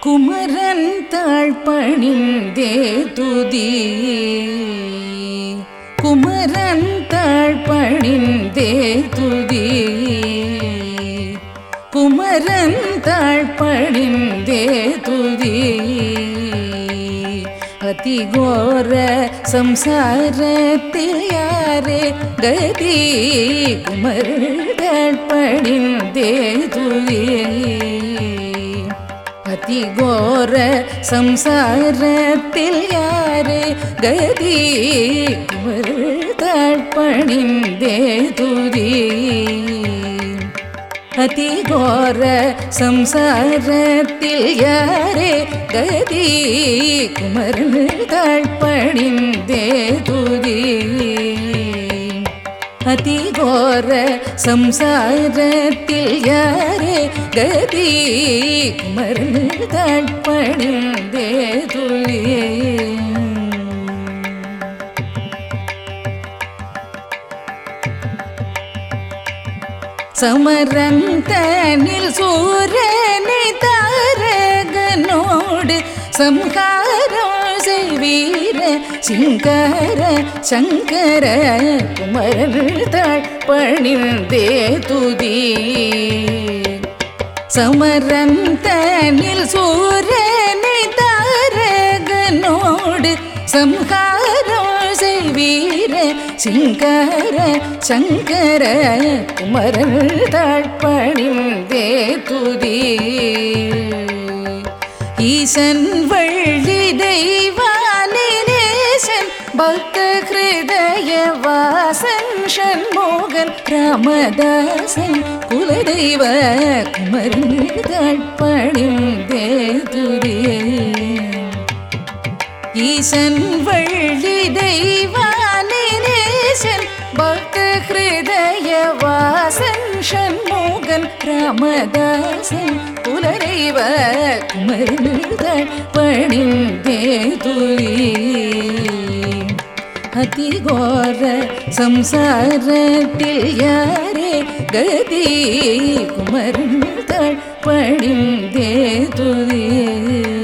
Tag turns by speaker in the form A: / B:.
A: குமரன் தாழ் பணிந்தே துதி குமரன் தாழ் பணிந்தே துதி குமரன் தாழ் பணிந்தே துதி அதிகோர சம்சாரத்தில் யாரே கதி குமரன் பணிந்தே துதி அதிகோர சம்சாரத்தில் யாரே கதி தழ்பணிந்தே துதி அதிகோர சம்சாரத்தில் யாரே கதி குமரன் தழ்பணிந்தே துதி அதிகோர சம்சாரத்தில் யாரே கதி குமரன் தட்பணிந்தே துளியே சமரந்தனில் சூரனை தாரகனோடு சம்ஹாரம் செய்வீர சிங்கர சங்கர குமரன் தாழ்பணிந்தே துதி சமரந்தனில் சூரனை தாரகனோடு சம்ஹாரம் செய்வீர சிங்கர சங்கர குமரன் தாழ்பணிந்தே துதி ஈசன் வள்ளி தெய்வானிலேசன் பக்த ஹிருதய வாசன் ஷண்முகன் ராமதாசன் குலதெய்வ குமரன் தாழ்பணிந்தே துதியே ஈசன் வள்ளி தெய்வானிலேசன் பக்த ஹிருதய வாசன் ஷண்முகன் ராமதாசன் குலதெய்வ குமரன் பணிந்தே துரி அதிகோர சம்சாரத்தில் யாரே கதி குமரன் பணிந்தே துரியே